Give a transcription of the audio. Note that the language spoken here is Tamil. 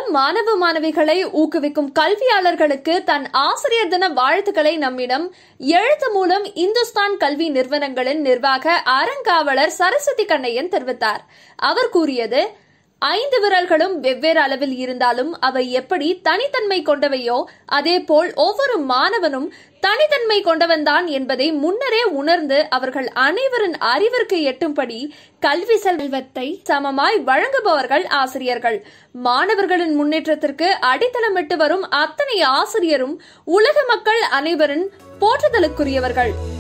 மாணவ மாணவிகளை ஊக்குவிக்கும் கல்வியாளர்களுக்கு தன் ஆசிரியர் தின வாழ்த்துக்களை நம்மிடம் எழுத்து மூலம் இந்துஸ்தான் கல்வி நிறுவனங்களின் நிர்வாக அறங்காவலர் சரஸ்வதி கண்ணையன் தெரிவித்தார் அவர் கூறியது ஐந்து விரல்களும் வெவ்வேறு அளவில் இருந்தாலும் அவை எப்படி தனித்தன்மை கொண்டவையோ அதேபோல் ஒவ்வொரு மாணவனும் தனித்தன்மை கொண்டவன்தான் என்பதை முன்னரே உணர்ந்து அவர்கள் அனைவரின் அறிவிற்கு எட்டும்படி கல்வி செல்வத்தை சமமாய் வழங்குபவர்கள் ஆசிரியர்கள் மாணவர்களின் முன்னேற்றத்திற்கு அடித்தளமிட்டு வரும் அத்தனை ஆசிரியரும் உலக மக்கள் அனைவரின் போற்றுதலுக்குரியவர்கள்